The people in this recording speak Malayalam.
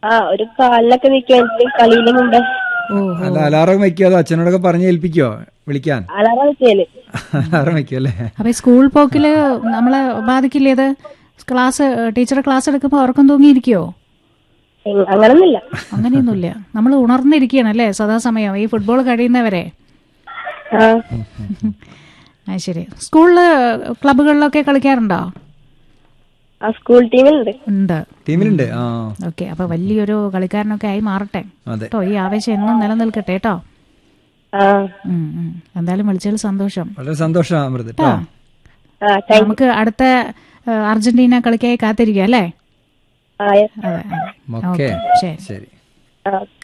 ആ ഒരു കാലിലൊക്കെ നിൽക്കാൻ കളിയിലും കൊണ്ട് ഓ അല്ല അലാറം വെക്കോ അതോ അച്ഛനോടൊക്കെ പറഞ്ഞ് ഏൽപ്പിക്കോ വിളിക്കാൻ അലാറം വെച്ചേല് അലാറം വെക്കോ അല്ലേ അപ്പൊ ഈ സ്കൂൾ പോക്കില് നമ്മളെ ബാധിക്കില്ലേ ഇത് ക്ലാസ് ടീച്ചർ ക്ലാസ് എടുക്കുമ്പോൾ ഉറക്കം തൂങ്ങിയിരിക്കുവോ എങ്- അങ്ങനൊന്നുമില്ല അങ്ങനെയൊന്നുമില്ല നമ്മൾ ഉണർന്നിരിക്കുകയാണല്ലേ സദാസമയം ഈ ഫുട്ബോൾ കഴിയുന്നവരെ ആ അത് ശരി സ്കൂളില് ക്ലബുകളിലൊക്കെ കളിക്കാറുണ്ടോ ആ സ്കൂൾ ടീമിലുണ്ട് ഉണ്ട് ടീമിലുണ്ട് ആ ഓക്കെ അപ്പൊ വലിയൊരു കളിക്കാരനൊക്കെ ആയി മാറട്ടെ അതെ കേട്ടോ ഈ ആവേശം എന്നും നിലനിൽക്കട്ടെ കേട്ടോ ആ ഉം, ഉം. എന്തായാലും വിളിച്ചതിൽ സന്തോഷം വളരെ സന്തോഷം അമൃത് കേട്ടോ ആ താങ്ക് നമുക്ക് അടുത്ത ഏ, അർജന്റീന കളിക്കായി കാത്തിരിക്കുക അല്ലേ ആ അതെ അതെ ഓക്കെ ശരി ശരി ആ